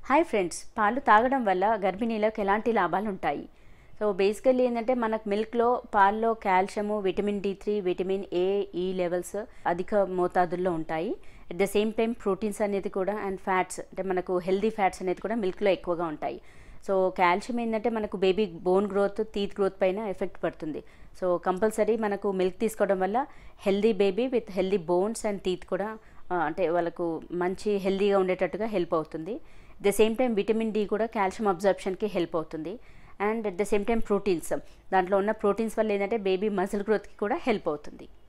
hi friends పాలు తాగడం వల్ల గర్భిణీలకు ఎలాంటి లాభాలు ఉంటాయి సో బేసికల్లీ ఏంటంటే మనకు మిల్క్లో పాల్లో calcium vitamin D three vitamin A E levels అధిక మోతాదుల్లో ఉంటాయి at the same time proteins అనేది కూడా అండ్ ఫ్యాట్స్ అంటే మనకు హెల్దీ ఫ్యాట్స్ అనేది కూడా మిల్క్లో ఎక్కువగా ఉంటాయి సో కాల్షియం ఏంటంటే మనకు baby bone growth teeth growth పైన ఎఫెక్ట్ పడుతుంది సో కంపల్సరీ మనకు మిల్క్ తీసుకోవడం వల్ల healthy baby with healthy bones and teeth కూడా ఆ, అంటే వాళ్ళకు మంచి హెల్దీగా ఉండేటట్టుగా హెల్ప్ అవుతుంది the same time vitamin D కూడా కాల్షియం అబ్జర్ప్షన్కి హెల్ప్ అవుతుంది and at the same time proteins దాంట్లో ఉన్న ప్రోటీన్స్ వల్ల ఏంటంటే బేబీ మజిల్ గ్రోత్కి కూడా హెల్ప్ అవుతుంది